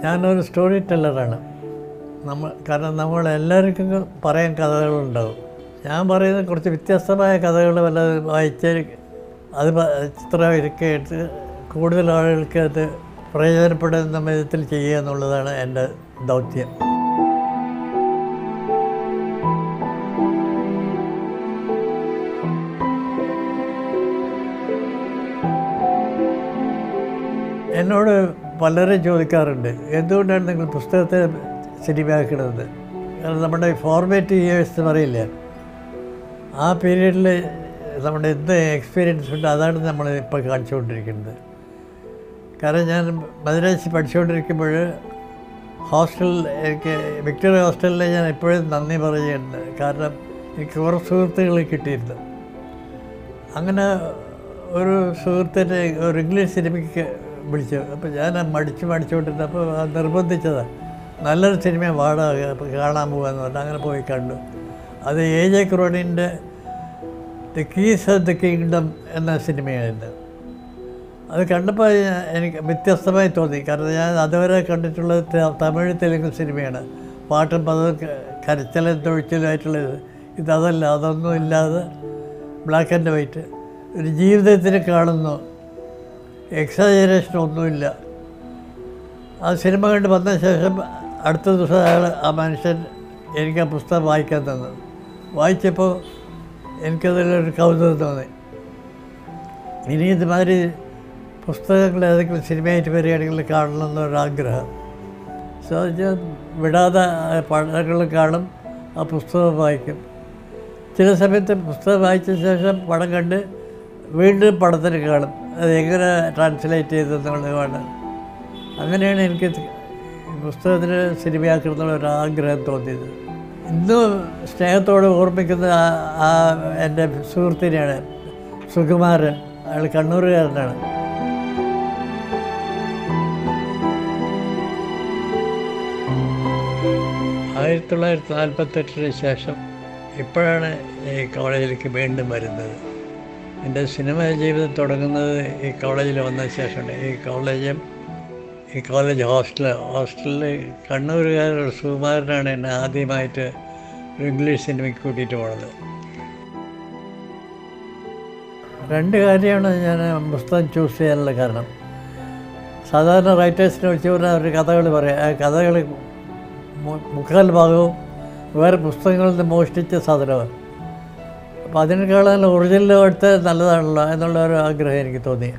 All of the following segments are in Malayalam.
ഞാനൊരു സ്റ്റോറി ടെല്ലറാണ് നമ്മൾ കാരണം നമ്മൾ എല്ലാവർക്കും പറയാൻ കഥകളുണ്ടാവും ഞാൻ പറയുന്നത് കുറച്ച് വ്യത്യസ്തമായ കഥകൾ വല്ലതും വായിച്ച് അത് പ- ചിത്രമൊക്കെ എടുത്ത് കൂടുതൽ ആളുകൾക്ക് അത് പ്രയോജനപ്പെടുന്ന വിധത്തിൽ ചെയ്യുക എന്നുള്ളതാണ് എൻ്റെ ദൗത്യം എന്നോട് പലരും ചോദിക്കാറുണ്ട് എന്തുകൊണ്ടാണ് നിങ്ങൾ പുസ്തകത്തെ സിനിമയാക്കുന്നത് കാരണം നമ്മുടെ ഫോർമേറ്റീവ് ഇയേഴ്സ് എന്ന് പറയില്ലേ ആ പീരീഡിൽ നമ്മുടെ എന്ത് എക്സ്പീരിയൻസ് ഉണ്ട് അതാണ് നമ്മൾ ഇപ്പോൾ കാണിച്ചുകൊണ്ടിരിക്കുന്നത് കാരണം ഞാൻ മദ്രാസി പഠിച്ചുകൊണ്ടിരിക്കുമ്പോൾ ഹോസ്റ്റൽ എനിക്ക് വിക്ടോറിയ ഹോസ്റ്റലിൽ ഞാൻ എപ്പോഴും നന്ദി പറയുന്നുണ്ട് കാരണം എനിക്ക് കുറേ സുഹൃത്തുക്കൾ കിട്ടിയിരുന്നു അങ്ങനെ ഒരു സുഹൃത്തിനെ ഒരു ഇംഗ്ലീഷ് സിനിമയ്ക്ക് വിളിച്ചു അപ്പോൾ ഞാൻ മടിച്ച് മടിച്ചുകൊണ്ടിരുന്നപ്പോൾ അത് നിർബന്ധിച്ചതാണ് നല്ലൊരു സിനിമ വാടക അപ്പോൾ കാണാൻ പോകാമെന്ന് പറഞ്ഞു അങ്ങനെ പോയി കണ്ടു അത് എ ജെ ക്രോണിൻ്റെ the keys of the kingdom എന്ന സിനിമയായിരുന്നു അത് കണ്ടപ്പോൾ ഞാൻ- എനിക്ക് വ്യത്യസ്തമായി തോന്നി കാരണം ഞാൻ അതുവരെ കണ്ടിട്ടുള്ളത് ത- തമിഴ് തെലുങ്ക് സിനിമയാണ് പാട്ടും പദവും ക- കരച്ചിലും തൊഴിച്ചിലുമായിട്ടുള്ളത് ഇതതല്ല അതൊന്നും ഇല്ലാതെ ബ്ലാക്ക് ആൻഡ് വൈറ്റ് ഒരു ജീവിതത്തിന് കാണുന്നു എക്സാജറേഷൻ ഒന്നുമില്ല ആ സിനിമ കണ്ട് വന്ന ശേഷം അടുത്ത ദിവസം അയാൾ ആ മനുഷ്യൻ എനിക്ക് ആ പുസ്തകം വായിക്കാൻ തന്നു വായിച്ചപ്പോൾ എനിക്കതിലൊരു കൗതുകം തോന്നി ഇനി ഇതുമാതിരി പുസ്തകങ്ങൾ ഏതെങ്കിലും സിനിമയായിട്ട് വരികയാണെങ്കിൽ കാണണം എന്നൊരാഗ്രഹം സോ ഞാൻ വിടാതെ പടങ്ങൾ കാണും ആ പുസ്തകം വായിക്കും ചില സമയത്ത് പുസ്തകം വായിച്ച ശേഷം പടം കണ്ട് വീണ്ടും പടത്തിന് കാണും അത് എങ്ങനെ ട്രാൻസ്ലേറ്റ് ചെയ്തെന്നുള്ളത് കാണാൻ അങ്ങനെയാണ് എനിക്ക് ഇത് പുസ്തകത്തിന് സിനിമയാക്കണം ഒരു ആഗ്രഹം തോന്നിയത് ഇന്നും സ്നേഹത്തോടെ ഓർമ്മിക്കുന്ന ആ- ആ എൻ്റെ സുഹൃത്തിനെയാണ് സുകുമാരൻ അയാൾ കണ്ണൂരുകാരനാണ് ആയിരത്തി തൊള്ളായിരത്തി നാൽപ്പത്തെട്ടിന് ശേഷം ഇപ്പോഴാണ് ഈ കോളേജിലേക്ക് വീണ്ടും വരുന്നത് എൻ്റെ സിനിമ ജീവിതം തുടങ്ങുന്നത് ഈ കോളേജിൽ വന്ന ശേഷമാണ് ഈ കോളേജും ഈ കോളേജ് ഹോസ്റ്റൽ ഹോസ്റ്റലിൽ കണ്ണൂരുകാരുടെ സുകുമാരനാണ് എന്നെ ആദ്യമായിട്ട് ഒരു ഇംഗ്ലീഷ് സിനിമയ്ക്ക് കൂട്ടിയിട്ട് പോണത് രണ്ട് കാര്യമാണ് ഞാൻ പുസ്തകം ചൂസ് ചെയ്യാനുള്ള കാരണം സാധാരണ റൈറ്റേഴ്സിനെ വിളിച്ച് പറഞ്ഞാൽ അവർ കഥകൾ പറയാം ആ കഥകൾ മു- മുക്കാൽ ഭാഗവും വേറെ പുസ്തകങ്ങളിൽ നിന്ന് മോഷ്ടിച്ച സാധനമാണ് അപ്പോൾ അതിനേക്കാളും ഒറിജിനൽ എടുത്ത് നല്ലതാണല്ലോ എന്നുള്ള ഒരു ആഗ്രഹം എനിക്ക് തോന്നി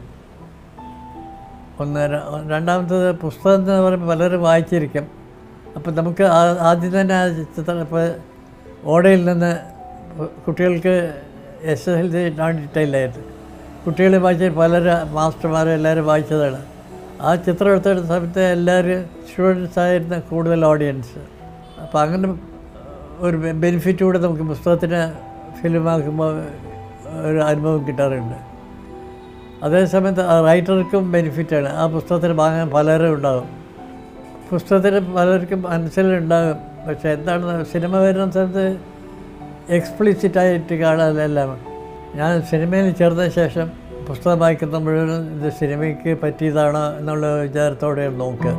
ഒന്ന് ര- രണ്ടാമത്തത് പുസ്തകം എന്ന് പറയുമ്പോൾ പലരും വായിച്ചിരിക്കും അപ്പം നമുക്ക് ആ- ആദ്യം തന്നെ ആ ചിത്രം ഇപ്പോൾ ഓടയിൽ നിന്ന് കുട്ടികൾക്ക് S S L C non ഡീറ്റെയിലായിട്ട് കുട്ടികൾ വായിച്ച പലരും മാസ്റ്റർമാരും എല്ലാവരും വായിച്ചതാണ് ആ ചിത്രം എടുത്തെടുത്ത സമയത്ത് എല്ലാവരും സ്റ്റുഡൻസ് ആയിരുന്ന കൂടുതൽ ഓഡിയൻസ് അപ്പോൾ അങ്ങനെ ഒരു ബെനിഫിറ്റ് കൂടെ നമുക്ക് പുസ്തകത്തിന് ഫിലിമാക്കുമ്പോൾ ഒരു അനുഭവം കിട്ടാറുണ്ട് അതേസമയത്ത് ആ റൈറ്റർക്കും ബെനിഫിറ്റാണ് ആ പുസ്തകത്തിന് വാങ്ങാൻ പലരും ഉണ്ടാകും പുസ്തകത്തിന് പലർക്കും മനസ്സിലുണ്ടാകും പക്ഷേ എന്താണ് സിനിമ വരുന്ന സമയത്ത് എക്സ്പ്ലിസിറ്റായിട്ട് കാണാനെല്ലാം ഞാൻ സിനിമയിൽ ചേർന്ന ശേഷം പുസ്തകം വായിക്കുന്ന മുഴുവൻ ഇത് സിനിമയ്ക്ക് പറ്റിയതാണോ എന്നുള്ള വിചാരത്തോടെ നോക്കുക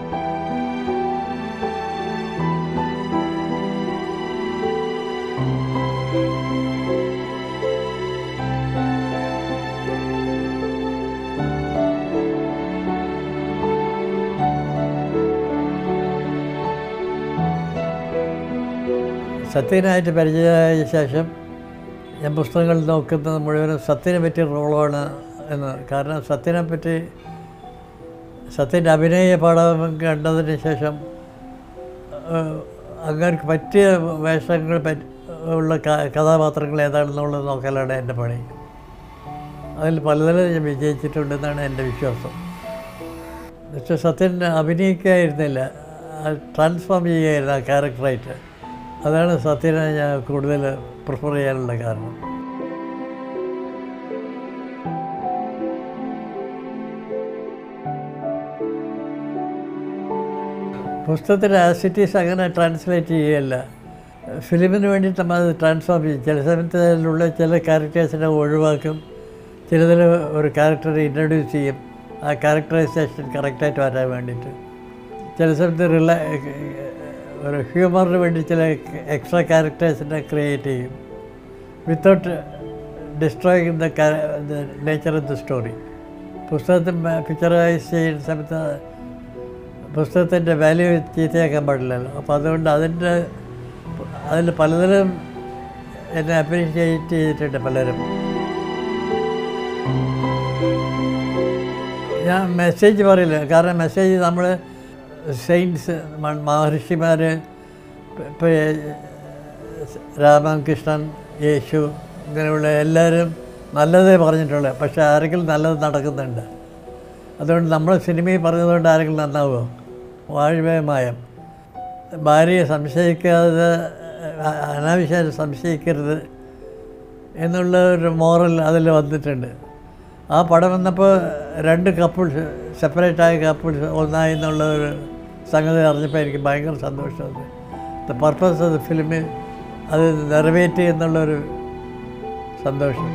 സത്യനായിട്ട് പരിചയമായ ശേഷം ഞാൻ പുസ്തകങ്ങൾ നോക്കുന്നത് മുഴുവനും സത്യനെ പറ്റിയ റോളാണ് എന്ന് കാരണം സത്യനെ പറ്റി സത്യൻ്റെ അഭിനയ പാഠം കണ്ടതിന് ശേഷം ഏഹ്, അങ്ങനെ പറ്റിയ വേഷങ്ങൾ പറ്റി ഉള്ള ക- കഥാപാത്രങ്ങൾ ഏതാണെന്നുള്ളത് നോക്കലാണ് എൻ്റെ പണി അതിൽ പലതിലും ഞാൻ വിജയിച്ചിട്ടുണ്ടെന്നാണ് എൻ്റെ വിശ്വാസം പക്ഷെ സത്യൻ അഭിനയിക്കായിരുന്നില്ല ട്രാൻസ്ഫോം ചെയ്യുകയായിരുന്നു ആ ക്യാരക്ടറായിട്ട് അതാണ് സത്യനെ ഞാൻ കൂടുതൽ പ്രിഫർ ചെയ്യാനുള്ള കാരണം പുസ്തകത്തിൽ ആസിറ്റീസ് അങ്ങനെ ട്രാൻസ്ലേറ്റ് ചെയ്യുകയല്ല ഫിലിമിന് വേണ്ടിയിട്ട് നമ്മൾ അത് ട്രാൻസ്ഫോം ചെയ്യും ചില സമയത്ത് അതിലുള്ള ചില ക്യാരക്ടേഴ്സിനെ ഒഴിവാക്കും ചിലതിൽ ഒരു ക്യാരക്ടറെ ഇൻട്രൊഡ്യൂസ് ചെയ്യും ആ ക്യാരക്ടറൈസേഷൻ കറക്റ്റായിട്ട് വരാൻ വേണ്ടിയിട്ട് ചില സമയത്ത് റില ഒരു ഹ്യൂമറിന് വേണ്ടി ചില എക്സ്ട്രാ ക്യാരക്ടേഴ്സിനെ ക്രിയേറ്റ് ചെയ്യും without destroying the the nature of the story പുസ്തകത്തിൽ പിക്ചറൈസ് ചെയ്യുന്ന സമയത്ത് പുസ്തകത്തിൻ്റെ വാല്യൂ ചീത്തയാക്കാൻ പാടില്ലല്ലോ അപ്പോൾ അതുകൊണ്ട് അതിൻ്റെ അതിൽ പലതരം എന്നെ അപ്രീഷിയേറ്റ് ചെയ്തിട്ടുണ്ട് പലരും ഞാൻ മെസ്സേജ് പറയില്ല കാരണം മെസ്സേജ് നമ്മൾ സെയിൻസ് മഹർഷിമാർ ഇപ്പോൾ രാമകൃഷ്ണൻ യേശു ഇങ്ങനെയുള്ള എല്ലാവരും നല്ലതേ പറഞ്ഞിട്ടുള്ളൂ പക്ഷേ ആരെങ്കിലും നല്ലത് നടക്കുന്നുണ്ട് അതുകൊണ്ട് നമ്മൾ സിനിമയിൽ പറഞ്ഞതുകൊണ്ട് ആരെങ്കിലും നന്നാവുമോ വാഴ്വയമായം ഭാര്യയെ സംശയിക്കാതെ അ- അനാവശ്യമായിട്ട് സംശയിക്കരുത് എന്നുള്ള ഒരു മോറൽ അതിൽ വന്നിട്ടുണ്ട് ആ പടം വന്നപ്പോൾ രണ്ട് കപ്പിൾസ് സെപ്പറേറ്റ് ആയ കപ്പിൾസ് ഒന്നായി എന്നുള്ള ഒരു സംഗതി അറിഞ്ഞപ്പോൾ എനിക്ക് ഭയങ്കര സന്തോഷമാണ് the purpose of the film അത് നിറവേറ്റി എന്നുള്ളൊരു സന്തോഷം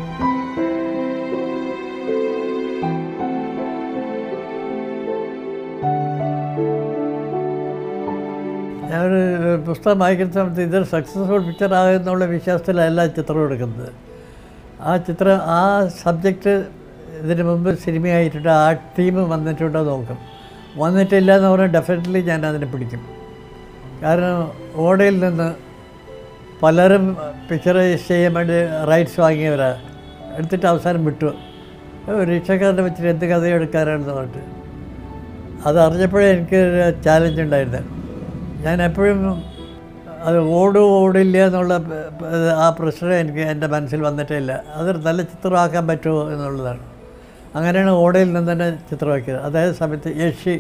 ഞാനൊരു പുസ്തകം വായിക്കുന്ന സമയത്ത് ഇതൊരു സക്സസ്ഫുൾ പിക്ചർ ആകുമെന്നുള്ള വിശ്വാസത്തിലല്ല ചിത്രം എടുക്കുന്നത് ആ ചിത്രം ആ സബ്ജക്റ്റ് ഇതിന് മുമ്പ് സിനിമയായിട്ടുണ്ട് ആ ടീം വന്നിട്ടുണ്ടോ നോക്കും വന്നിട്ടില്ല എന്ന് പറഞ്ഞാൽ ഡെഫിനറ്റ്ലി ഞാൻ അതിനെ പിടിക്കും കാരണം ഓടയിൽ നിന്ന് പലരും പിക്ചറൈസ് ചെയ്യാൻ വേണ്ടി റൈറ്റ്സ് വാങ്ങിയവരാ എടുത്തിട്ട് അവസാനം വിട്ടു ഒരു റിക്ഷക്കാരനെ വെച്ചിട്ട് എന്ത് കഥ എടുക്കാനാണെന്ന് പറഞ്ഞിട്ട് അത് അറിഞ്ഞപ്പോഴേ എനിക്ക് ചാലഞ്ച് ഉണ്ടായിരുന്നു ഞാൻ എപ്പോഴും അത് ഓടും ഓടില്ല എന്നുള്ള പ- പ- ആ പ്രശ്നം എനിക്ക് എൻ്റെ മനസ്സിൽ വന്നിട്ടേ ഇല്ല അതൊരു നല്ല ചിത്രമാക്കാൻ പറ്റുമോ എന്നുള്ളതാണ് അങ്ങനെയാണ് ഓടയിൽ നിന്ന് തന്നെ ചിത്രമാക്കിയത് അതായത് സമയത്ത് യക്ഷി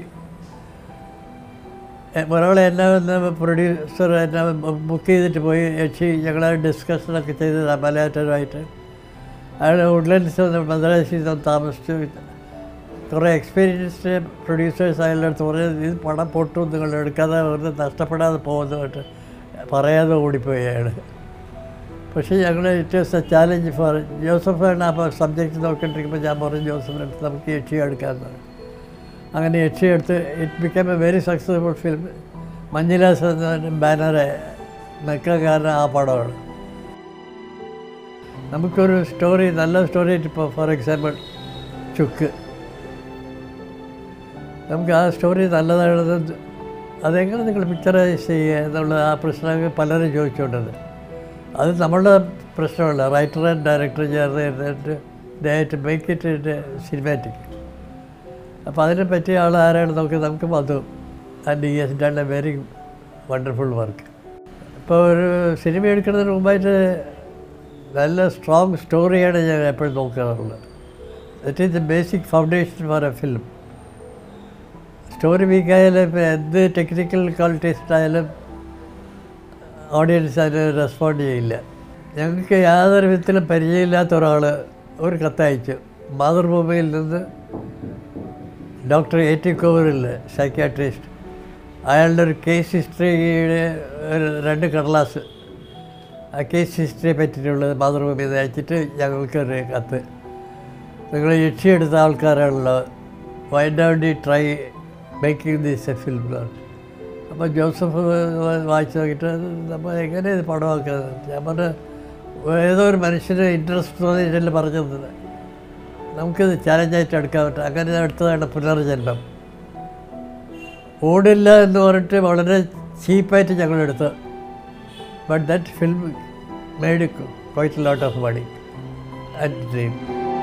എ- ഒരാളെ എന്നെ ഒന്ന് പ്രൊഡ്യൂസർ എന്നെ ബുക്ക് ചെയ്തിട്ട് പോയി യക്ഷി ഞങ്ങൾ ഡിസ്കഷനൊക്കെ ചെയ്ത് മലയാറ്റരുമായിട്ട് അയാൾ വുഡ്ലൻഡ്സ് മദ്രാസിൽ നിന്ന് താമസിച്ചു കുറേ എക്സ്പീരിയൻസ്ഡ് പ്രൊഡ്യൂസേഴ്സ് അയാളുടെ അടുത്ത് പറഞ്ഞത് ഇത് പടം പൊട്ടും നിങ്ങൾ എടുക്കാതെ വെറുതെ നഷ്ടപ്പെടാതെ പോകുന്നതായിട്ട് പറയാതെ ഓടിപ്പോയി അയാൾ പക്ഷേ ഞങ്ങൾ it was a challenge for ജോസഫാണ് അപ്പോൾ സബ്ജക്റ്റ് നോക്കിണ്ടിരിക്കുമ്പോൾ ഞാൻ പറഞ്ഞു ജോസഫിൻ്റെ അടുത്ത് നമുക്ക് യക്ഷി എടുക്കാമെന്ന് പറഞ്ഞു അങ്ങനെ യക്ഷി എടുത്ത് it become a very successful film Manjilas എന്ന ബാനറെ നിൽക്കാൻ കാരണം ആ പടമാണ് നമുക്കൊരു സ്റ്റോറി നല്ല സ്റ്റോറി ഇപ്പോൾ ഫോർ എക്സാമ്പിൾ ചുക്ക് നമുക്ക് ആ സ്റ്റോറി നല്ലതാണെന്ന് അതെങ്ങനെ നിങ്ങൾ പിക്ചറൈസ് ചെയ്യുക എന്നുള്ള ആ പ്രശ്നങ്ങൾ പലരും ചോദിച്ചുകൊണ്ടത് അത് നമ്മളുടെ പ്രശ്നമല്ല റൈറ്റർ ആൻഡ് ഡയറക്ടർ ചേർന്ന് ഇരുന്നിട്ട് ഡയറ്റ് മേക്ക് ഇറ്റ് സിനിമാറ്റിക് അപ്പോൾ അതിനെ പറ്റിയ ആൾ ആരാണ് നമുക്ക് നമുക്ക് Madhu and he's done a very wonderful work ഇപ്പോൾ ഒരു സിനിമ എടുക്കുന്നതിന് മുമ്പായിട്ട് നല്ല സ്ട്രോങ് സ്റ്റോറിയാണ് ഞാൻ എപ്പോഴും നോക്കാറുള്ളത് that is the basic foundation for a film story വീക്കായാലും ഇപ്പോൾ എന്ത് ടെക്നിക്കൽ ക്വാളിറ്റീസ് ആയാലും ഓഡിയൻസ് അതിന് റെസ്പോണ്ട് ചെയ്യില്ല ഞങ്ങൾക്ക് യാതൊരു വിധത്തിലും പരിചയമില്ലാത്ത ഒരാൾ ഒരു കത്തയച്ചു മാതൃഭൂമിയിൽ നിന്ന് ഡോക്ടർ എ ടി കോവറിൽ സൈക്യാട്രിസ്റ്റ് അയാളുടെ ഒരു കേസ് ഹിസ്റ്ററിയുടെ ഒരു രണ്ട് കടലാസ് ആ കേസ് ഹിസ്റ്ററിയെ പറ്റിയിട്ടുള്ളത് മാതൃഭൂമി അയച്ചിട്ട് ഞങ്ങൾക്കൊരു കത്ത് നിങ്ങൾ യക്ഷിയെടുത്ത ആൾക്കാരാണല്ലോ why don't the try making this a film അപ്പോൾ ജോസഫ് വായിച്ചു നോക്കിയിട്ട് നമ്മൾ എങ്ങനെ ഇത് പടമാക്കുന്നത് ഞാൻ പറഞ്ഞ ഏതോ ഒരു മനുഷ്യന് ഇൻട്രസ്റ്റ് തോന്നിയിട്ടല്ല പറഞ്ഞത് നമുക്കിത് ചാലഞ്ചായിട്ട് എടുക്കാൻ പറ്റും അങ്ങനെ എടുത്തതാണ് പുനർജന്മം ഓടില്ല എന്ന് പറഞ്ഞിട്ട് വളരെ ചീപ്പായിട്ട് ഞങ്ങൾ എടുത്തു but that film made quite lot of money and dream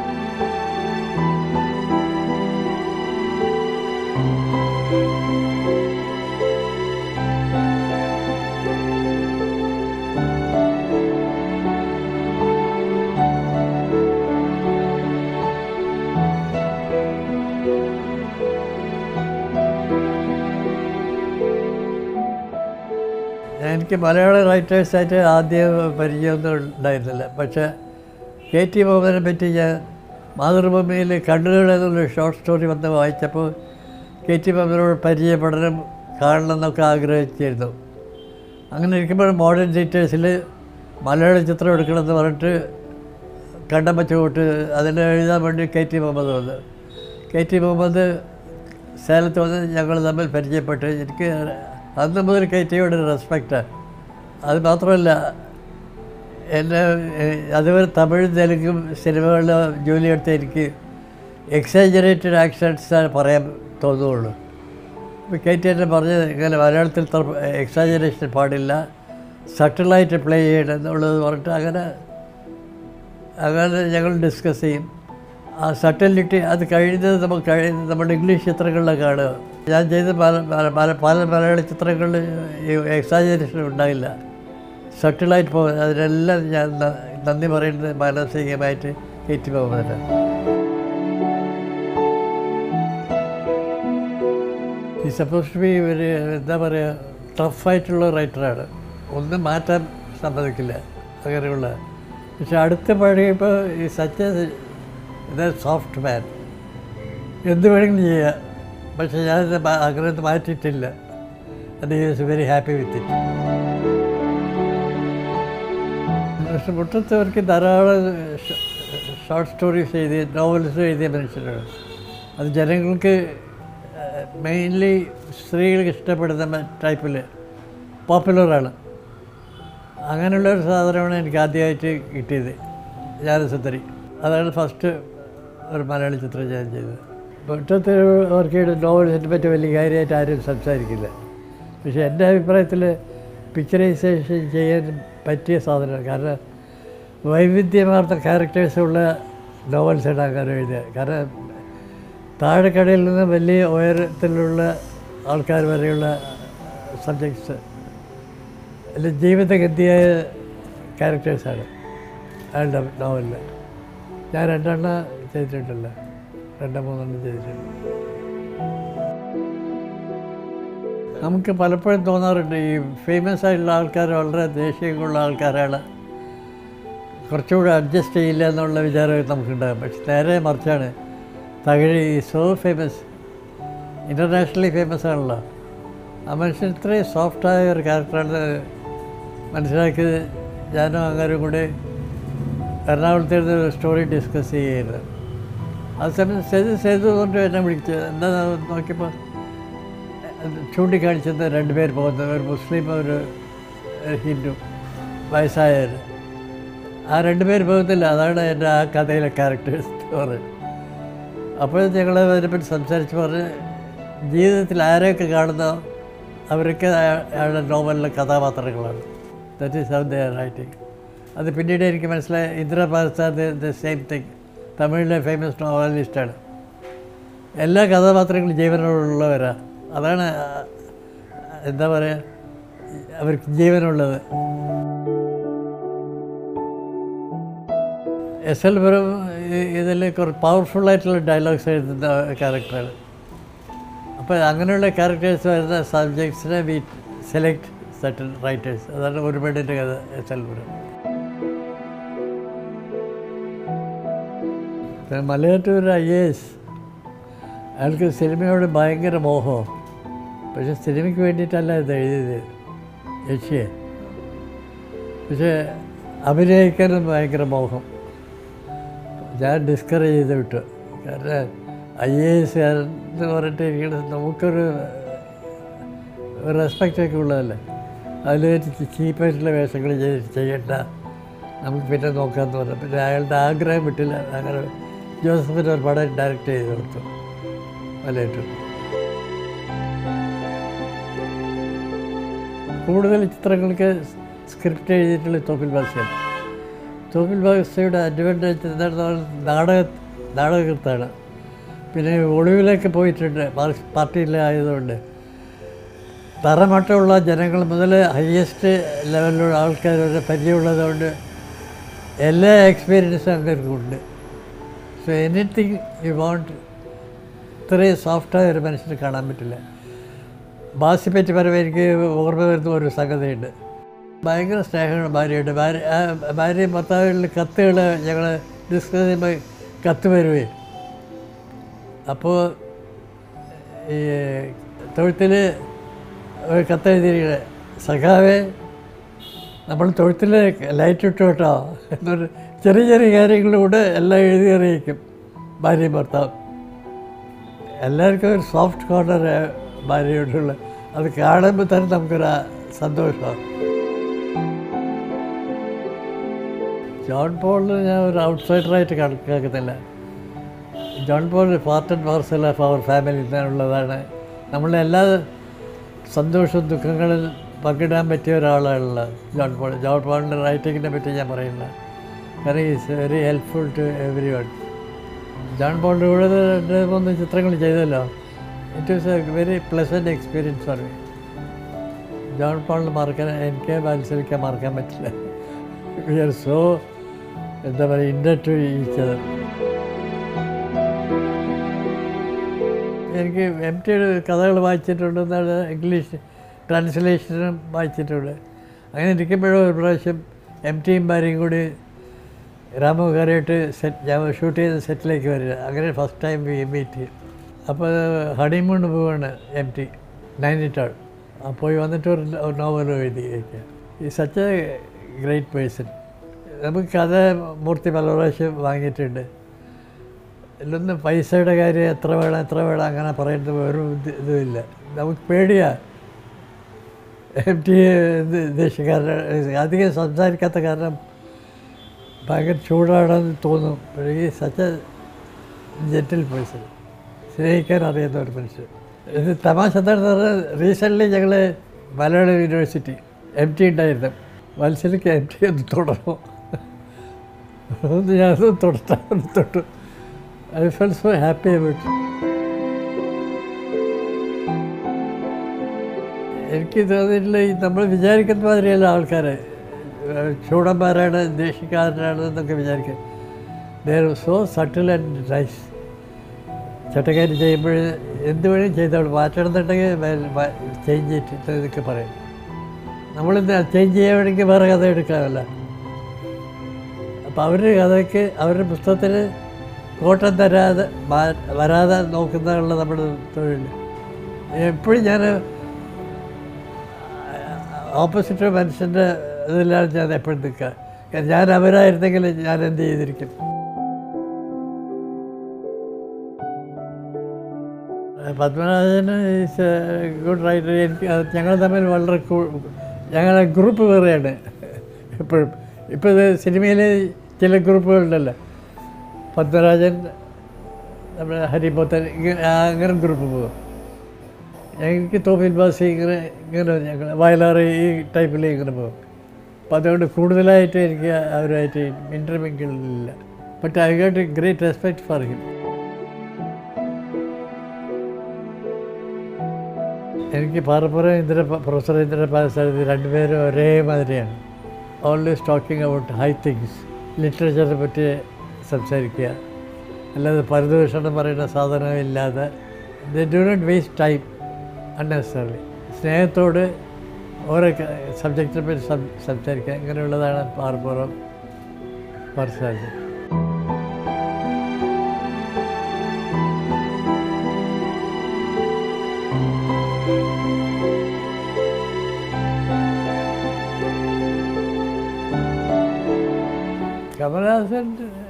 എനിക്ക് മലയാള റൈറ്റേഴ്സായിട്ട് ആദ്യം പരിചയമൊന്നും ഉണ്ടായിരുന്നില്ല പക്ഷേ കെ ടി ബോബനെ പറ്റി ഞാൻ മാതൃഭൂമിയിൽ കണ്ണുകൾ എന്നുള്ള ഷോർട്ട് സ്റ്റോറി വന്ന് വായിച്ചപ്പോൾ കെ ടി ബോബനോട് പരിചയപ്പെടണം കാണണം എന്നൊക്കെ ആഗ്രഹിച്ചിരുന്നു അങ്ങനെ ഇരിക്കുമ്പോൾ മോഡേൺ തിയേറ്റേഴ്സിൽ മലയാള ചിത്രം എടുക്കണമെന്ന് പറഞ്ഞിട്ട് കണ്ടം വെച്ച് തൊട്ട് അതിന് എഴുതാൻ വേണ്ടി കെ ടി മുഹമ്മദ് വന്നു കെ ടി മുഹമ്മദ് സേലത്ത് വന്ന് ഞങ്ങൾ തമ്മിൽ പരിചയപ്പെട്ട് എനിക്ക് അന്ന് മുതൽ കയറ്റിയോട് റെസ്പെക്റ്റാണ് അത് മാത്രമല്ല എന്നെ ഏഹ്, അതുവരെ തമിഴ് തെലുങ്കും സിനിമകളിൽ ജോലിയെടുത്ത എനിക്ക് എക്സാജറേറ്റഡ് ആക്ഷൻസ് പറയാൻ തോന്നുകയുള്ളൂ ഇപ്പോൾ കെ ടി എന്നെ പറഞ്ഞത് ഇങ്ങനെ മലയാളത്തിൽ എക്സാജറേഷൻ പാടില്ല സട്ടിലായിട്ട് പ്ലേ ചെയ്യണം എന്നുള്ളത് പറഞ്ഞിട്ട് അങ്ങനെ അങ്ങനെ ഞങ്ങൾ ഡിസ്കസ് ചെയ്യും ആ സട്ടലിറ്റി അത് കഴിയുന്നത് നമുക്ക് കഴിയുന്നത് നമ്മുടെ ഇംഗ്ലീഷ് ചിത്രങ്ങളിലൊക്കെ കാണുക ഞാൻ ചെയ്ത പല പല- പല പല മലയാള ചിത്രങ്ങളിൽ ഈ എക്സാജറേഷൻ ഉണ്ടായില്ല സട്ടിലായിട്ട് പോകുന്നത് അതിനെല്ലാം ഞാൻ ന- നന്ദി പറയുന്നത് മാനസികമായിട്ട് കയറ്റി പോകുന്നതിന് ഈ സപ്പോസ് ടു ബി ഒരു എന്താ പറയുക ടഫായിട്ടുള്ള റൈറ്ററാണ് ഒന്നും മാറ്റാൻ സമ്മതിക്കില്ല അങ്ങനെയുള്ള പക്ഷെ അടുത്ത പഴയപ്പോൾ ഈ സച്ച് ഇത് സോഫ്റ്റ് മാൻ എന്ത് വേണമെങ്കിലും ചെയ്യാം പക്ഷെ ഞാനത് മാ- അങ്ങനെ മാറ്റിയിട്ടില്ല അത് is very happy with it പക്ഷെ മുട്ടത്തവർക്ക് ധാരാളം ഷോർട്ട് സ്റ്റോറീസ് എഴുതിയ നോവൽസ് എഴുതിയ മനുഷ്യരാണ് അത് ജനങ്ങൾക്ക് മെയിൻലി സ്ത്രീകൾക്ക് ഇഷ്ടപ്പെടുന്ന ടൈപ്പിൽ പോപ്പുലറാണ് അങ്ങനെയുള്ള ഒരു സാധനമാണ് എനിക്ക് ആദ്യമായിട്ട് കിട്ടിയത് ജ്ഞാനസുന്ദരി അതാണ് ഫസ്റ്റ് ഒരു മലയാളി ചിത്രം ഞാൻ ചെയ്തത് മുറ്റത്ത് അവർക്ക് നോവൽസിനെ പറ്റി വലിയ കാര്യമായിട്ട് ആരും സംസാരിക്കില്ല പക്ഷേ എൻ്റെ അഭിപ്രായത്തിൽ പിക്ചറൈസേഷൻ ചെയ്യാൻ പറ്റിയ സാധനമാണ് കാരണം വൈവിധ്യമാർന്ന ക്യാരക്ടേഴ്സുള്ള നോവൽസാണ് അങ്ങനെ എഴുതുക കാരണം താഴെക്കടയിൽ നിന്ന് വലിയ ഉയരത്തിലുള്ള ആൾക്കാർ വരെയുള്ള സബ്ജക്ട്സ് അല്ല ജീവിതഗതിയായ ക്യാരക്ടേഴ്സാണ് അയാളുടെ നോവലിൽ ഞാൻ രണ്ടെണ്ണം ചെയ്തിട്ടില്ല രണ്ടോ മൂന്നെണ്ണം ചെയ്തിട്ടുണ്ട് നമുക്ക് പലപ്പോഴും തോന്നാറുണ്ട് ഈ ഫേമസ് ആയിട്ടുള്ള ആൾക്കാർ വളരെ ദേഷ്യമുള്ള ആൾക്കാരാണ് കുറച്ചുകൂടെ അഡ്ജസ്റ്റ് ചെയ്യില്ല എന്നുള്ള വിചാരം നമുക്കുണ്ടാകും പക്ഷെ നേരെ മറിച്ചാണ് Thakazhi so famous internationally famous ആണല്ലോ ആ മനുഷ്യൻ ഇത്രയും സോഫ്റ്റായ ഒരു ക്യാരക്ടറാണ് മനസ്സിലാക്കിയത് ഞാനും അങ്ങനെ കൂടെ എറണാകുളത്ത് ഇരുന്ന് ഒരു സ്റ്റോറി ഡിസ്കസ് ചെയ്യായിരുന്നു ആ സമയം സേതു സേതു കൊണ്ട് എന്നെ വിളിച്ചു എന്താ നോക്കിയപ്പോൾ ചൂണ്ടിക്കാണിച്ചത് രണ്ടുപേർ പോകുന്നത് ഒരു മുസ്ലിം ഒരു ഒരു ഹിന്ദു വയസ്സായവർ ആ രണ്ടുപേർ പോകുന്നില്ല അതാണ് എൻ്റെ ആ കഥയിലെ ക്യാരക്ടേഴ്സ് പറഞ്ഞത് അപ്പോൾ ഞങ്ങൾ അതിനെപ്പറ്റി സംസാരിച്ച് പറഞ്ഞ് ജീവിതത്തിൽ ആരെയൊക്കെ കാണുന്നോ അവരൊക്കെ അയാ- അയാളുടെ നോവലിലെ കഥാപാത്രങ്ങളാണ് that is how the writing അത് പിന്നീട് എനിക്ക് മനസ്സിലായ Indira Parthasarathy the same thing തമിഴിലെ ഫേമസ് നോവലിസ്റ്റാണ് എല്ലാ കഥാപാത്രങ്ങളും ജീവനുള്ളവരാ അതാണ് ആ, എന്താ പറയുക അവർക്ക് ജീവനുള്ളത് എസ് എൽ പുരം ഇതിൽ കുറച്ച് പവർഫുള്ളായിട്ടുള്ള ഡയലോഗ്സ് എഴുതുന്ന ക്യാരക്ടറാണ് അപ്പോൾ അങ്ങനെയുള്ള ക്യാരക്ടേഴ്സ് വരുന്ന സബ്ജക്ട്സിനെ വി സെലക്ട് സർട്ടൻ റൈറ്റേഴ്സ് അതാണ് ഒരു പെണ്ണിൻ്റെ കഥ എസ് എൽ പുരം പിന്നെ മലയാറ്റൂർ ഐ എ എസ് അയാൾക്ക് സിനിമയോട് ഭയങ്കര മോഹം പക്ഷെ സിനിമയ്ക്ക് വേണ്ടിയിട്ടല്ല ഇത് എഴുതിയത് യക്ഷിയെ പക്ഷേ അഭിനയിക്കാനും ഭയങ്കര മോഹം ഞാൻ ഡിസ്കറേജ് ചെയ്ത് വിട്ടു കാരണം ഐ എ എസ് എന്ന് പറഞ്ഞിട്ട് ഇരിക്കണ നമുക്കൊരു ഒരു റെസ്പെക്റ്റൊക്കെ ഉള്ളതല്ലേ അതിൽ ചീപ്പായിട്ടുള്ള വേഷങ്ങൾ ചെയ്ത് ചെയ്യണ്ട നമുക്ക് പിന്നെ നോക്കാമെന്ന് പറഞ്ഞു പിന്നെ അയാളുടെ ആഗ്രഹം വിട്ടില്ല അങ്ങനെ ജോസഫിന് ഒരു പടം ഡയറക്റ്റ് ചെയ്ത് കൊടുത്തു മലയാറ്റൂർ കൂടുതൽ ചിത്രങ്ങൾക്ക് സ്ക്രിപ്റ്റ് എഴുതിയിട്ടുള്ള തോപ്പിൽ ഭാഷയാണ് തോപ്പിൽ ഭാഷയുടെ അഡ്വാൻറ്റേജ് എന്താണെന്ന് പറഞ്ഞാൽ നാടക നാടകകൃത്താണ് പിന്നെ ഒളിവിലേക്ക് പോയിട്ടുണ്ട് പാർ- പാർട്ടിയിലായതുകൊണ്ട് തറമട്ടമുള്ള ജനങ്ങൾ മുതൽ ഹയസ്റ്റ് ലെവലിലുള്ള ആൾക്കാർ വരെ പരിചയമുള്ളതുകൊണ്ട് എല്ലാ എക്സ്പീരിയൻസും അങ്ങനെയുണ്ട് സോ എനിത്തിങ് യു വാണ്ട് ഇത്രയും സോഫ്റ്റായ ഒരു മനുഷ്യനെ കാണാൻ പറ്റില്ല ബാസിയെ പറ്റി പറയുമ്പോൾ എനിക്ക് ഓർമ്മ വരുന്ന ഒരു സംഗതിയുണ്ട് ഭയങ്കര സ്നേഹമാണ് ഭാര്യയുണ്ട് ഭാര്യ ആ ഭാര്യയും ഭർത്താവുകളിൽ കത്തുകൾ ഞങ്ങൾ ഡിസ്കസ് ചെയ്യുമ്പോൾ കത്ത് വരുവേ അപ്പോൾ ഈ തൊഴുത്തിൽ ഒരു കത്ത് എഴുതിയിരിക്കണേ സഖാവേ നമ്മൾ തൊഴുത്തിൽ ലൈറ്റ് ഇട്ടു കേട്ടോ എന്നൊരു ചെറിയ ചെറിയ കാര്യങ്ങളിലൂടെ എല്ലാം എഴുതി അറിയിക്കും ഭാര്യയും ഭർത്താവും എല്ലാവർക്കും ഒരു സോഫ്റ്റ് കോർണർ ഭാര്യയോടുള്ള അത് കാണുമ്പോൾ തന്നെ നമുക്കൊരു ആ സന്തോഷമാണ് ജോൺ പോളിന് ഞാൻ ഒരു ഔട്ട്സൈഡറായിട്ട് കണക്കാക്കുന്നില്ല John Paul part and parcel of our family ഉള്ളതാണ് നമ്മളുടെ എല്ലാ സന്തോഷവും ദുഃഖങ്ങളിൽ പങ്കിടാൻ പറ്റിയ ഒരാളാണുള്ള ജോൺ പോൾ ജോൺ പോളിൻ്റെ റൈറ്റിങ്ങിനെ പറ്റി ഞാൻ പറയുന്നില്ല കാരണം is very helpful to everyone John പോളിൻ്റെ കൂടെ രണ്ട് മൂന്ന് ചിത്രങ്ങൾ ചെയ്തല്ലോ it was a very pleasant experience for me John പോളിന് മറക്കാൻ എനിക്ക് മത്സരിക്കാൻ മറക്കാൻ പറ്റില്ല വി ആർ സോ എന്താ പറയുക ഇൻഡർ ടു ഈച്ച് അതർ എനിക്ക് എം ടിയുടെ കഥകൾ വായിച്ചിട്ടുണ്ടെന്നാണ് ഇംഗ്ലീഷ് ട്രാൻസ്ലേഷനും വായിച്ചിട്ടുണ്ട് അങ്ങനെ ഇരിക്കുമ്പോഴും ഒരു പ്രാവശ്യം എം ടിയും ഭാര്യയും കൂടി രാമകാരായിട്ട് സെറ്റ് ഞാൻ ഷൂട്ട് ചെയ്ത സെറ്റിലേക്ക് വരിക അങ്ങനെ ഫസ്റ്റ് ടൈം വി മീറ്റ് അപ്പോൾ ഹണിമൂൺ പോവാണ് എം ടി നൈനിറ്റാൾ ആ പോയി വന്നിട്ട് ഒരു നോവൽ എഴുതി ഈ സച്ച് എ ഗ്രേറ്റ് പേഴ്സൺ നമുക്ക് കഥ മൂർത്തി പല പ്രാവശ്യം വാങ്ങിയിട്ടുണ്ട് ഇതിലൊന്നും പൈസയുടെ കാര്യം എത്ര വേണം എത്ര വേണം അങ്ങനെ പറയുന്നത് ഒരു ഇത് ഇതുമില്ല നമുക്ക് പേടിയാണ് എം ടി ദേശക്കാരൻ അധികം സംസാരിക്കാത്ത കാരണം ഭയങ്കര ചൂടാണെന്ന് തോന്നും ഈ സച്ച ജെറ്റിൽ പേഴ്സൺ സ്നേഹിക്കാൻ അറിയുന്ന ഒരു മനുഷ്യൻ ഇത് തമാശ എന്താണെന്ന് പറഞ്ഞാൽ റീസെൻ്റ്ലി ഞങ്ങൾ മലയാളം യൂണിവേഴ്സിറ്റി എം ടി ഉണ്ടായിരുന്നു മത്സരിക്ക് എം ടി ഒന്ന് തുടർന്നു ഒന്ന് ഞാനത് തൊട്ടാൽ തൊട്ടു I felt so happy about എനിക്ക് തോന്നിയിട്ടില്ല ഈ നമ്മൾ വിചാരിക്കുന്ന മാതിരിയല്ല ആൾക്കാർ ചൂടന്മാരാണ് ദേഷ്യക്കാരനാണ് എന്നൊക്കെ വിചാരിക്കുക they're so subtle and nice ചട്ടക്കാരി ചെയ്യുമ്പോൾ എന്ത് വേണേലും ചെയ്തോളൂ മാറ്റണമെന്നുണ്ടെങ്കിൽ ചേഞ്ച് ചെയ്തിട്ട് ഇതൊക്കെ പറയും നമ്മളിന്ന് ചേഞ്ച് ചെയ്യാൻ വേണമെങ്കിൽ വേറെ കഥ എടുക്കാമല്ല അപ്പോൾ അവരുടെ കഥയ്ക്ക് അവരുടെ പുസ്തകത്തിൽ കോട്ടം തരാതെ വരാതെ നോക്കുന്നതാണ് നമ്മുടെ തൊഴിൽ എപ്പോഴും ഞാൻ ഓപ്പോസിറ്റ് മനുഷ്യൻ്റെ ഇതിലാണ് ഞാൻ എപ്പോഴും നിൽക്കുക ഞാൻ അവരായിരുന്നെങ്കിൽ ഞാൻ എന്ത് ചെയ്തിരിക്കും പത്മനാഭൻ ഈസ് ഗുഡ് റൈറ്റർ എനിക്ക് ഞങ്ങൾ തമ്മിൽ വളരെ ഞങ്ങളെ ഗ്രൂപ്പ് വേറെയാണ് എപ്പോഴും ഇപ്പോൾ ഇത് സിനിമയിൽ ചില ഗ്രൂപ്പുകളുണ്ടല്ലോ പത്മരാജൻ നമ്മുടെ ഹരിപോത്തൻ അങ്ങനെ ഗ്രൂപ്പ് പോകും എനിക്ക് തോപ്പിൽ ബാസി ഇങ്ങനെ ഇങ്ങനെ ഞങ്ങൾ വയലാറ് ഈ ടൈപ്പിൽ ഇങ്ങനെ പോകും അപ്പം അതുകൊണ്ട് കൂടുതലായിട്ട് എനിക്ക് അവരുമായിട്ട് ഇൻ്റർമിങ്കിളില്ല but I got A great respect for him എനിക്ക് പാറപ്പുറം ഇന്ദ്ര പ്രൊഫസർ ഇന്ദ്രപാദസാരഥി രണ്ടുപേരും ഒരേമാതിരിയാണ് always talking about high things ലിറ്ററേച്ചറിനെ പറ്റി സംസാരിക്കുക അല്ലാതെ പരദൂഷണം പറയുന്ന സാധനമില്ലാതെ the do not waste time unnecessary സ്നേഹത്തോട് ഓരോ സബ്ജക്റ്റിനെ പറ്റി സംസാരിക്കുക ഇങ്ങനെയുള്ളതാണ് പാറപ്പുറം പാർസാരഥി കമൽഹാസൻ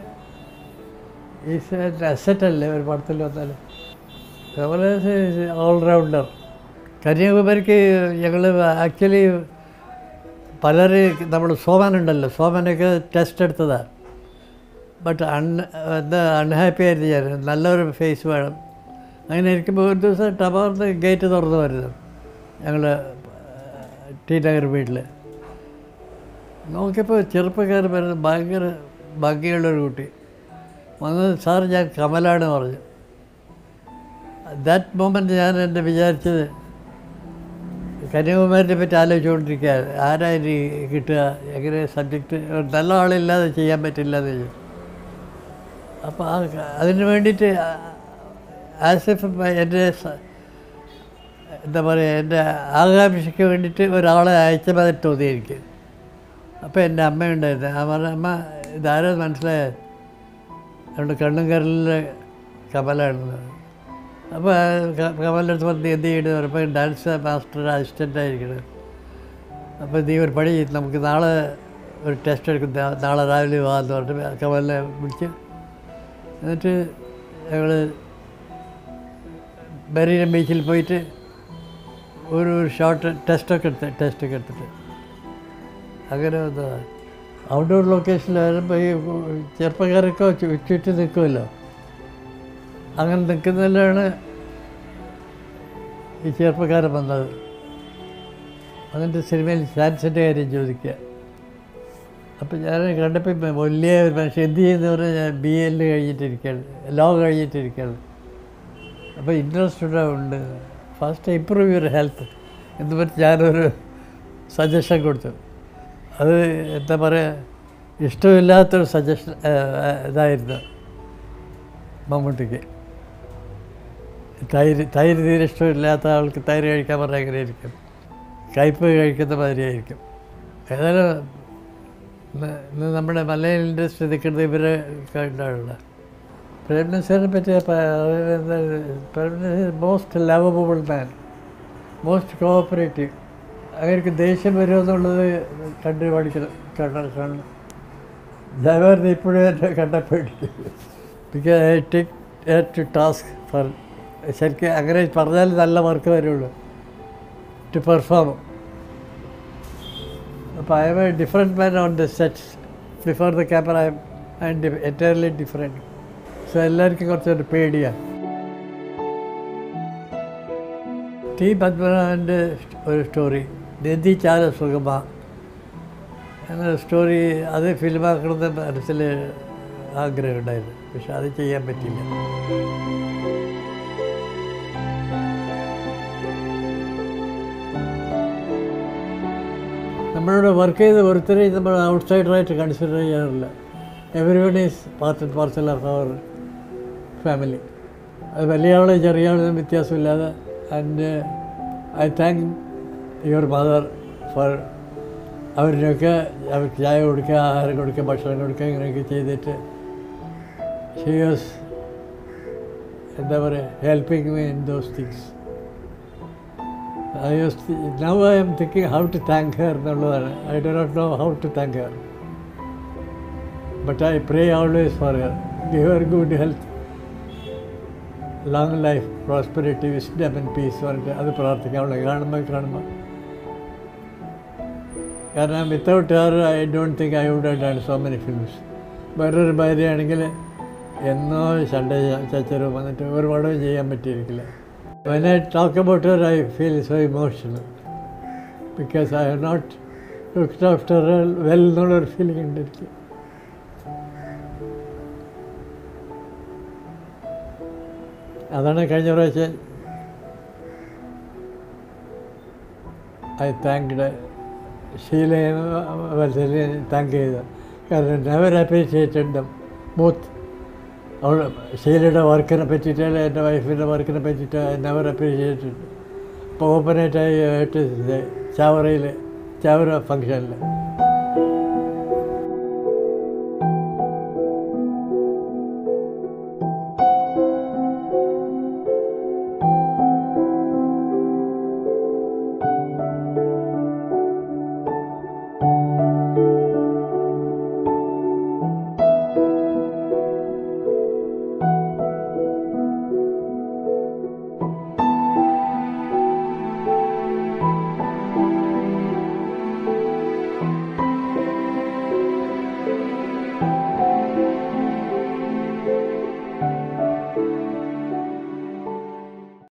ഈസ് അസറ്റ് അല്ലേ ഒരു പടത്തിൽ വന്നാൽ കമൽഹാസൻ ഈസ് ഓൾറൗണ്ടർ കന്യാകുമാരിക്ക് ഞങ്ങൾ ആക്ച്വലി പലരും നമ്മൾ സോമനുണ്ടല്ലോ സോമനൊക്കെ ടെസ്റ്റ് എടുത്തതാണ് ബട്ട് അൺ എന്താ അൺഹാപ്പി ആയിരുന്നു ഞാൻ നല്ലൊരു ഫേസ് വേണം അങ്ങനെ ഇരിക്കുമ്പോൾ ഒരു ദിവസം ടവറിന് ഗേറ്റ് തുറന്നു വരുന്നു ഞങ്ങൾ ടി നഗർ വീട്ടിൽ നോക്കിയപ്പോൾ ചെറുപ്പക്കാരൻ വരുന്നത് ഭയങ്കര ഭംഗിയുള്ളൊരു കുട്ടി വന്നത് സാർ ഞാൻ കമലാണ് പറഞ്ഞു ദാറ്റ് മൊമെൻറ്റ് ഞാൻ എൻ്റെ വിചാരിച്ചത് കന്യാകുമാരിനെ പറ്റി ആലോചിച്ചുകൊണ്ടിരിക്കുക ആരായി കിട്ടുക എങ്ങനെ സബ്ജക്റ്റ് നല്ല ആളില്ലാതെ ചെയ്യാൻ പറ്റില്ല എന്ന് ചോദിച്ചു അപ്പോൾ ആ അതിന് വേണ്ടിയിട്ട് ആസ് എഫ് എൻ്റെ എന്താ പറയുക എൻ്റെ ആകാംക്ഷയ്ക്ക് വേണ്ടിയിട്ട് ഒരാളെ അയച്ച മാതിരി തോന്നി എനിക്ക് അപ്പോൾ എൻ്റെ അമ്മയുണ്ടായിരുന്നു ആ പറഞ്ഞ അമ്മ ഇതാരോ മനസ്സിലായ നമ്മുടെ കണ്ണുംകരലിലെ കമലാണെന്ന് അപ്പോൾ കമലിൻ്റെ അടുത്ത് പറഞ്ഞ് എന്ത് ചെയ്യണമെന്ന് പറഞ്ഞപ്പോൾ ഡാൻസ് മാസ്റ്റർ അസിസ്റ്റൻ്റ് ആയിരിക്കണം അപ്പോൾ നീ ഒരു പണി ചെയ്ത് നമുക്ക് നാളെ ഒരു ടെസ്റ്റ് എടുക്കും നാളെ രാവിലെ വാ എന്ന് പറഞ്ഞിട്ട് കമലിനെ വിളിച്ച് എന്നിട്ട് ഞങ്ങൾ മെറീന ബീച്ചിൽ പോയിട്ട് ഒരു ഒരു ഷോർട്ട് ടെസ്റ്റൊക്കെ എടുത്ത് ടെസ്റ്റൊക്കെ എടുത്തിട്ട് അങ്ങനെ വന്നതാണ് ഔട്ട്ഡോർ ലൊക്കേഷനിൽ വരുമ്പോൾ ഈ ചെറുപ്പക്കാരൊക്കെ ചു- ചുറ്റി നിൽക്കുമല്ലോ അങ്ങനെ നിൽക്കുന്നതിലാണ് ഈ ചെറുപ്പക്കാരൻ വന്നത് എന്നിട്ട് സിനിമയിൽ ചാൻസിൻ്റെ കാര്യം ചോദിക്കുക അപ്പം ഞാൻ കണ്ടപ്പോൾ ഇപ്പം വലിയ ഒരു മനുഷ്യൻ എന്ത് ചെയ്യുന്നവരെ ഞാൻ ബി എൽ കഴിഞ്ഞിട്ടിരിക്കുകയാണ് ലോ കഴിഞ്ഞിട്ടിരിക്കുകയാണ് അപ്പോൾ ഇൻട്രസ്റ്റ് ഉണ്ട് ഫസ്റ്റ് ഇമ്പ്രൂവ് യുവർ ഹെൽത്ത് എന്ന് പറഞ്ഞ് ഞാനൊരു സജഷൻ കൊടുത്തു അത് എന്താ പറയുക ഇഷ്ടമില്ലാത്തൊരു സജഷൻ ഇതായിരുന്നു മമ്മൂട്ടിക്ക് തൈര് തൈര് തീരെ ഇഷ്ടമില്ലാത്ത ആൾക്ക് തൈര് കഴിക്കാൻ പറഞ്ഞാൽ എങ്ങനെയായിരിക്കും കയ്പ് കഴിക്കുന്ന മാതിരിയായിരിക്കും ഏതായാലും ഇന്ന് ഇന്ന് നമ്മുടെ മലയാള ഇൻഡസ്ട്രി നിൽക്കുന്നത് ഇവരെ കണ്ടാണല്ലോ പ്രേംനസീറിനെ പറ്റി പ്രേംനസീർ മോസ്റ്റ് ലവബിൾ മാൻ മോസ്റ്റ് കോഓപ്പറേറ്റീവ് അവർക്ക് ദേഷ്യം വരുമെന്നുള്ളത് കണ്ടു പഠിക്കണം കണ്ട കാണണം ജയവാറിന് ഇപ്പോഴും എന്നെ കണ്ടപ്പോഴേക്കും because I take to task for ശരിക്കും അങ്ങനെ പറഞ്ഞാൽ നല്ല വർക്ക് വരുള്ളൂ ടു പെർഫോം അപ്പോൾ I'm a different man on the set before the camera I'm entirely different so എല്ലാവർക്കും കുറച്ചൊരു പേടിയാണ് ടി പത്മനാഭൻ്റെ ഒരു സ്റ്റോറി നദി ചാല സുഗമ എന്ന സ്റ്റോറി അത് ഫിലിമാക്കണമെന്ന് മനസ്സിൽ ആഗ്രഹമുണ്ടായിരുന്നു പക്ഷെ അത് ചെയ്യാൻ പറ്റില്ല നമ്മളോട് വർക്ക് ചെയ്ത് ഒരുത്തരെയും നമ്മൾ ഔട്ട്സൈഡറായിട്ട് കൺസിഡർ ചെയ്യാറില്ല everyone is part and parcel of our family അത് വലിയ ആളെ ചെറിയ ആളെന്നും വ്യത്യാസമില്ലാതെ and I thank your mother for അവരിനൊക്കെ അവർക്ക് ചായ കൊടുക്കുക ആഹാരം കൊടുക്കുക ഭക്ഷണം കൊടുക്കുക ഇങ്ങനെയൊക്കെ ചെയ്തിട്ട് ഷീ വാസ് എന്താ പറയുക helping me in those things I was now I'm thinking how to thank her എന്നുള്ളതാണ് I do not know how to thank her but I pray always for her give her good health long life prosperity wisdom and peace പറഞ്ഞിട്ട് അത് പ്രാർത്ഥിക്കാം അവളെ കാണുമ്പോൾ കാണുമ്പോൾ കാരണം without her I don't think I would done so many films വേറൊരു ഭാര്യയാണെങ്കിൽ എന്നോ ചണ്ട ചച്ചരും വന്നിട്ട് ഒരു പടവും ചെയ്യാൻ പറ്റിയിരിക്കില്ല when I talk about her I feel so emotional because I have not looked after well എന്നുള്ളൊരു ഫീലിംഗ് ഉണ്ട് എനിക്ക് അതാണ് കഴിഞ്ഞ പ്രാവശ്യം ഐ താങ്ക്ഡ് ഷീലയെ വത്സലിനെ താങ്ക് ചെയ്തു കാരണം നെവർ അപ്രീഷിയേറ്റഡ് ദം ബോത്ത് അവൾ ഷീലയുടെ വർക്കിനെ പറ്റിയിട്ട് എൻ്റെ വൈഫിൻ്റെ വർക്കിനെ പറ്റിയിട്ട് നെവർ അപ്രീഷിയേറ്റഡ് ഇപ്പോൾ ഓപ്പണായിട്ടായി ആയിട്ട് ചാവറയിൽ ചാവറ ഫങ്ഷനിൽ